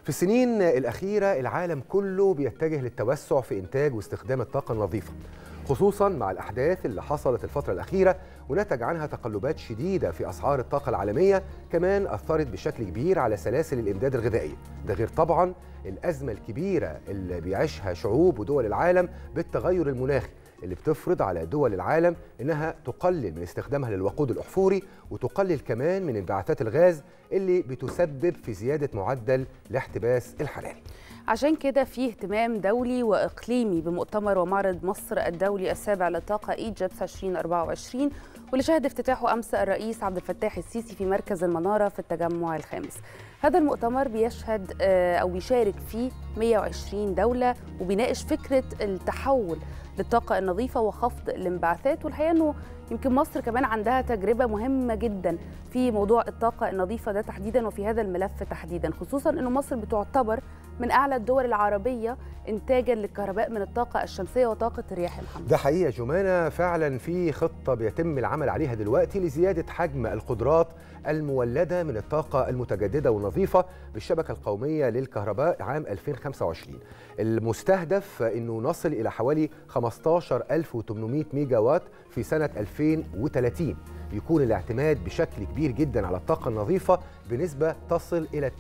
في السنين الأخيرة العالم كله بيتجه للتوسع في إنتاج واستخدام الطاقة النظيفة خصوصا مع الأحداث اللي حصلت الفترة الأخيرة ونتج عنها تقلبات شديدة في أسعار الطاقة العالمية كمان أثرت بشكل كبير على سلاسل الإمداد الغذائية ده غير طبعا الأزمة الكبيرة اللي بيعيشها شعوب ودول العالم بالتغير المناخي اللي بتفرض على دول العالم انها تقلل من استخدامها للوقود الاحفوري وتقلل كمان من انبعاثات الغاز اللي بتسبب في زياده معدل الاحتباس الحراري. عشان كده في اهتمام دولي واقليمي بمؤتمر ومعرض مصر الدولي السابع للطاقه ايجيبس 2024 واللي شهد افتتاحه امس الرئيس عبد الفتاح السيسي في مركز المناره في التجمع الخامس. هذا المؤتمر بيشهد او بيشارك فيه 120 دوله وبيناقش فكره التحول للطاقة النظيفة وخفض الانبعاثات والحقيقة أنه يمكن مصر كمان عندها تجربة مهمة جدا في موضوع الطاقة النظيفة ده تحديدا وفي هذا الملف تحديدا خصوصا أنه مصر بتعتبر من أعلى الدول العربية إنتاجا للكهرباء من الطاقة الشمسية وطاقة الرياح محمد ده حقيقة جمانة فعلا في خطة بيتم العمل عليها دلوقتي لزيادة حجم القدرات المولدة من الطاقة المتجددة والنظيفة بالشبكة القومية للكهرباء عام 2025 المستهدف أنه نصل إلى حوالي 15800 ميجا وات في سنة 2030 يكون الاعتماد بشكل كبير جدا على الطاقة النظيفة بنسبة تصل إلى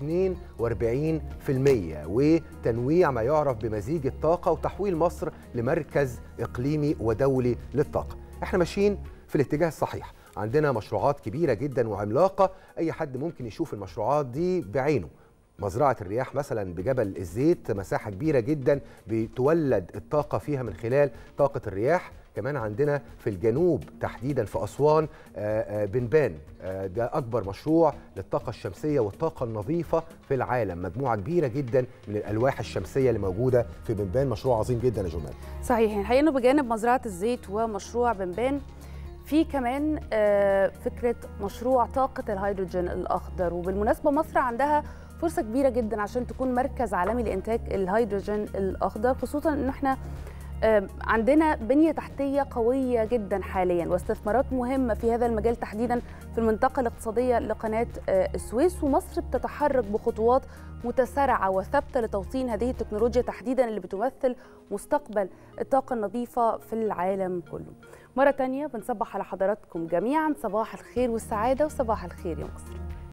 42% وتنويع ما يعرف بمزيج الطاقة وتحويل مصر لمركز إقليمي ودولي للطاقة احنا ماشيين في الاتجاه الصحيح عندنا مشروعات كبيرة جدا وعملاقة أي حد ممكن يشوف المشروعات دي بعينه مزرعة الرياح مثلا بجبل الزيت مساحة كبيرة جدا بتولد الطاقة فيها من خلال طاقة الرياح كمان عندنا في الجنوب تحديدا في أسوان بنبان ده أكبر مشروع للطاقة الشمسية والطاقة النظيفة في العالم مجموعة كبيرة جدا من الألواح الشمسية اللي موجودة في بنبان مشروع عظيم جدا يا جمال صحيح الحقيقة أنه بجانب مزرعة الزيت ومشروع بنبان في كمان فكرة مشروع طاقة الهيدروجين الأخضر وبالمناسبة مصر عندها فرصة كبيرة جدا عشان تكون مركز عالمي لإنتاج الهيدروجين الأخضر خصوصا إنه احنا عندنا بنية تحتية قوية جدا حاليا واستثمارات مهمة في هذا المجال تحديدا في المنطقة الاقتصادية لقناة السويس ومصر بتتحرك بخطوات متسارعة وثابتة لتوطين هذه التكنولوجيا تحديدا اللي بتمثل مستقبل الطاقة النظيفة في العالم كله مرة تانية بنصبح على حضراتكم جميعا صباح الخير والسعادة وصباح الخير يا مصر